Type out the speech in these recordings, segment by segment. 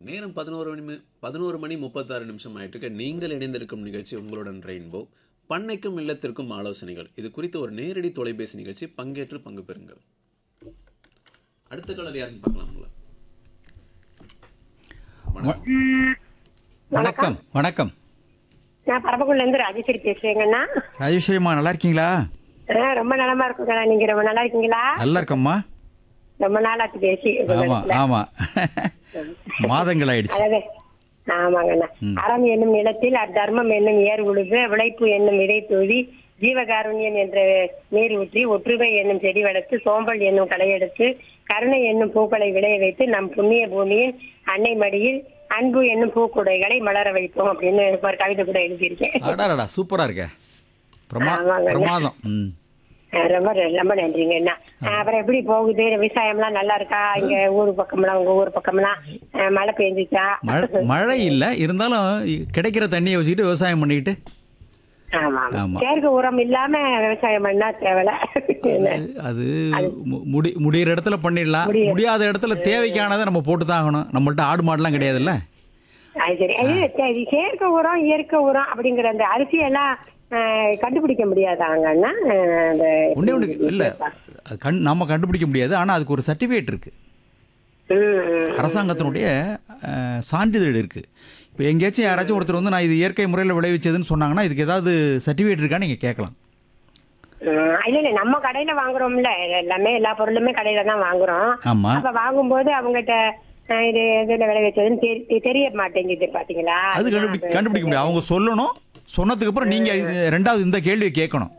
நேரம் பதினோரு மணி பதினோரு மணி முப்பத்தாறு நிமிஷம் ஆயிட்டு நீங்கள் இணைந்திருக்கும் நிகழ்ச்சி உங்களுடன் ரெயின்போ பண்ணைக்கும் இல்லத்திற்கும் ஆலோசனைகள் இது குறித்த ஒரு நேரடி தொலைபேசி நிகழ்ச்சி பங்கேற்று பங்கு பெறுங்கள் அடுத்த கலர் யாருன்னு பார்க்கலாம்ல வணக்கம் வணக்கம் நான் பரமக்குடில இருந்து ராஜேஸ்வரி பேசுறேங்கண்ணா ராஜேஸ்வரிம்மா நல்லா இருக்கீங்களா ஆ, ரொம்ப நலமா இருக்குங்கண்ணா நீங்க ரொம்ப நல்லா இருக்கீங்களா நல்லா இருக்கம்மா ரொம்ப நாளாச்சு பேசி ஆமா ஆமா மாதங்கள் ஆயிடுச்சு அதாவது ஆமாங்கண்ணா அறம் என்னும் நிலத்தில் அத்தர்மம் என்னும் ஏர் உழுது விளைப்பு என்னும் விதை தூவி ஜீவகாருண்யம் என்ற நீர் ஊற்றி ஒற்றுமை என்னும் செடி வளர்த்து சோம்பல் என்னும் களையெடுத்து கருணை என்னும் பூக்களை விளைய வைத்து நம் புண்ணிய பூமியில் அன்னை மடியில் அன்பு என்னும் பூக்குடைகளை மலர வைப்போம் அப்படின்னு ஒரு கவிதை கூட எழுதியிருக்கேன் அடாடா சூப்பரா இருக்க பிரமா ஆமாங்க. பிரமாதம் ம் அஹ் ரொம்ப ரொம்ப நன்றிங்க அண்ணா அஹ் அப்புறம் எப்படி போகுது விவசாயம்லாம் நல்லா இருக்கா இங்க ஊர் பக்கம்லாம் உங்க ஊர் பக்கம்லாம் அஹ் மழை பெஞ்சிச்சா மழை மழை இல்லை இருந்தாலும் கிடைக்கிற தண்ணியை வச்சுக்கிட்டு விவசாயம் பண்ணிக்கிட்டு ஆமா ஆமா. ஆமா செயற்கை உரம் இல்லாம விவசாயம் பண்ணா தேவையில்ல அது மு- முடி முடியிற இடத்துல பண்ணிடலாம் முடியாத இடத்துல தேவைக்கானதை நம்ம போட்டு தான் ஆகணும் நம்மள்ட்ட ஆடு மாடுலாம் கிடையாதுல்ல அது சரி அது சரி, செயற்கை உரம் இயற்கை உரம் அப்படிங்கிற அந்த அரிசி எல்லாம் அஹ், கண்டுபிடிக்க முடியாதாங்கண்ணா அஹ், அந்த ஒண்ணே ஒன்று இல்லை கண் நம்ம கண்டுபிடிக்க முடியாது ஆனால் அதுக்கு ஒரு சர்டிஃபிகேட் இருக்கு ம், ம். அரசாங்கத்தினுடைய அஹ், சான்றிதழ் இருக்கு இப்போ எங்கேயாச்சும் யாராச்சும் ஒருத்தர் வந்து நான் இது இயற்கை முறையில் விளைவிச்சதுன்னு சொன்னாங்கன்னா இதுக்கு ஏதாவது சர்டிஃபிகேட் இருக்கான்னு நீங்கள் கேட்கலாம் ம், இல்ல இல்ல நம்ம கடையில வாங்குறோம்ல எல்லாமே எல்லா பொருளுமே கடையில தான் வாங்குறோம் ஆமாம் அப்ப வாங்கும்போது அவங்ககிட்ட அஹ், இது எதுல விளைவிச்சதுன்னு தெரி- தெரிய மாட்டேங்குது பாத்தீங்களா அது கண்டுபிடி கண்டுபிடிக்க முடியாது அவங்க சொல்லணும் சொன்னதுக்கு அப்புறம் நீங்கள் இது- ரெண்டாவது இந்த கேள்வியை கேட்கணும்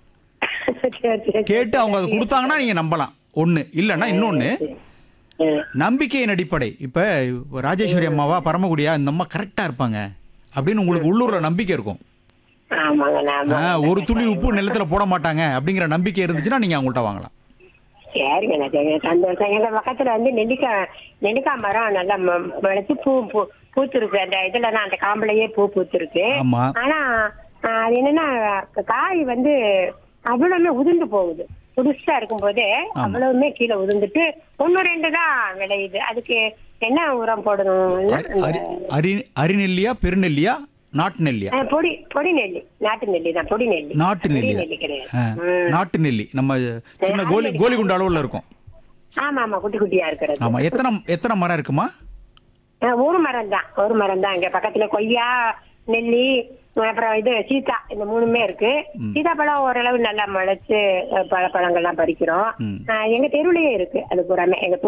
சரி, சரி. கேட்டு அவங்க அதை கொடுத்தாங்கன்னா நீங்கள் நம்பலாம் ஒன்று இல்லைன்னா இன்னொன்று ம். நம்பிக்கையின் அடிப்படை இப்போ ராஜேஸ்வரி அம்மாவா பரமக்குடியா இந்த அம்மா கரெக்டாக இருப்பாங்க அப்படின்னு உங்களுக்கு உள்ளூர்ல நம்பிக்கை இருக்கும் ஆமாங்கண்ணா ஆமா. ஆ, ஒரு துளி உப்பு நிலத்துல போட மாட்டாங்க அப்படிங்கிற நம்பிக்கை இருந்துச்சுன்னா நீங்கள் அவங்கள்ட்ட வாங்கலாம் சரிங்கண்ணா சரிங்க சந்தோஷம் எங்க பக்கத்துல வந்து நெல்லிக்காய் நெல்லிக்காய் மரம் நல்லா ம- முளைச்சு பூ பூ பூத்துருக்கு அந்த இதுல தான் அந்த காம்பளையே பூ பூத்துருக்கு ஆமா ஆனா அஹ், அது என்னன்னா காய் வந்து அவ்வளவுமே உதிர்ந்து போகுது புதுசா இருக்கும் போதே அவ்வளவுமே கீழே உதிர்ந்துட்டு ஒண்ணு ரெண்டு தான் விளையுது அதுக்கு என்ன உரம் போடணும் அரி அரி அரிநெல்லியா பெருநெல்லியா நாட்டு நெல்லியா அஹ், பொடி பொடி நெல்லி நாட்டு நெல்லி தான் பொடி நெல்லி நாட்டு பொடி நெல்லியா நெல்லி கிடையாது ஆ, ம். நாட்டு நெல்லி நம்ம சின்ன கோலி கோலிகுண்டு அளவுல இருக்கும் ஆமா ஆமா குட்டி குட்டியா இருக்கிறது ஆமா எத்தனை எத்தனை மரம் இருக்குமா அஹ் ஒரு மரம் தான் ஒரு மரம் தான் இங்க பக்கத்துல கொய்யா நெல்லி அப்புறம் இது சீதா இந்த மூணுமே இருக்கு சீதாப்பழம் ஓரளவு நல்லா முளைச்சு அஹ் பழ பழங்கள்லாம் பறிக்கிறோம் ம். அஹ் எங்க தெருவுலயே இருக்கு அது பூராமே எங்க